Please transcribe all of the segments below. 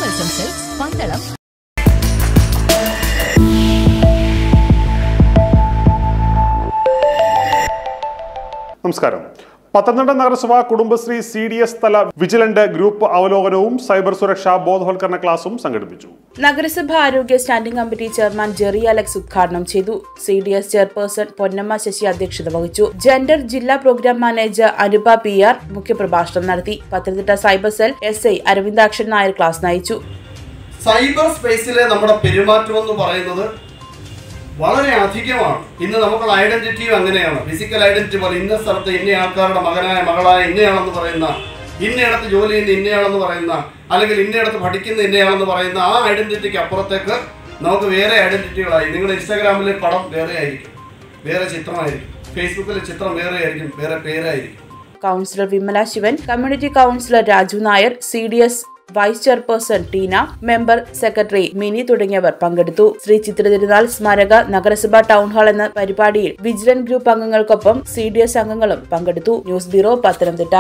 S silks Pandalam നമസ്കാരം പത്തനംതിട്ട നഗരസഭ Kudumbashree C D S തല വിജിലന്റ് ഗ്രൂപ്പ് അവലോകനവും സൈബർ സുരക്ഷാ ബോധവൽക്കരണ ക്ലാസും സംഘടിപ്പിച്ചു നഗരസഭ ആരോഗ്യ standing committee chairman Jerry Alex ഉദ്ഘാടനം ചെയ്തു C D S chairperson Ponnamma Sasi അധ്യക്ഷത വഹിച്ചു ജെൻഡർ ജില്ലാ programme manager Anupa P R മുഖ്യപ്രഭാഷണം നടത്തി Pathanamthitta cyber cell S I Aravindakshan Nair class നയിച്ചു സൈബർ സ്പേസിലെ നമ്മുടെ പെരുമാറ്റം എന്ന് പറയുന്നത് വളരെ അധികമാണ് ഇന്ന് നമുക്കുള്ള ഐഡന്റിറ്റിയും അങ്ങനെയാണ് ഫിസിക്കൽ ഐഡന്റിറ്റി പോലെ ഇന്ന സ്ഥലത്ത് ഇന്ന ആൾക്കാരുടെ മകനായ മകളായ ഇന്നയാളെന്ന് പറയുന്ന ഇന്നയിടത്ത് ജോലി ചെയ്യുന്ന ഇന്നയാളെന്ന് പറയുന്ന അല്ലെങ്കിൽ ഇന്നയിടത്ത് പഠിക്കുന്ന ഇന്നയാളെന്ന് പറയുന്ന ആ ഐഡന്റിറ്റിക്ക് അപ്പുറത്തേക്ക് നമുക്ക് വേറെ ഐഡന്റിറ്റികളായി നിങ്ങളുടെ ഇൻസ്റ്റാഗ്രാമിലെ പടം വേറെ ആയിരിക്കും വേറെ ചിത്രമായിരിക്കും ഫേസ്ബുക്കിലെ ചിത്രം വേറെ ആയിരിക്കും വേറെ പേരായിരിക്കും councillor Vimala Sivan community councillor Raju Nair C D S vice chairperson Teena member secretary Mini തുടങ്ങിയവർ പങ്കെടുത്തു ശ്രീ ചിത്രതിരുനാൾ സ്മാരക നഗരസഭ ടൗൺ ഹാൾ എന്ന പരിപാടിയിൽ വിജിലൻസ് ഗ്രൂപ്പ് അംഗങ്ങൾക്കൊപ്പം സി ഡി എസ് അംഗങ്ങളും പങ്കെടുത്തു news bureau Pathanamthitta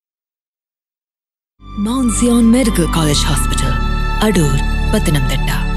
Mount Zion Medical College Hospital, Adur, Pathanamthitta.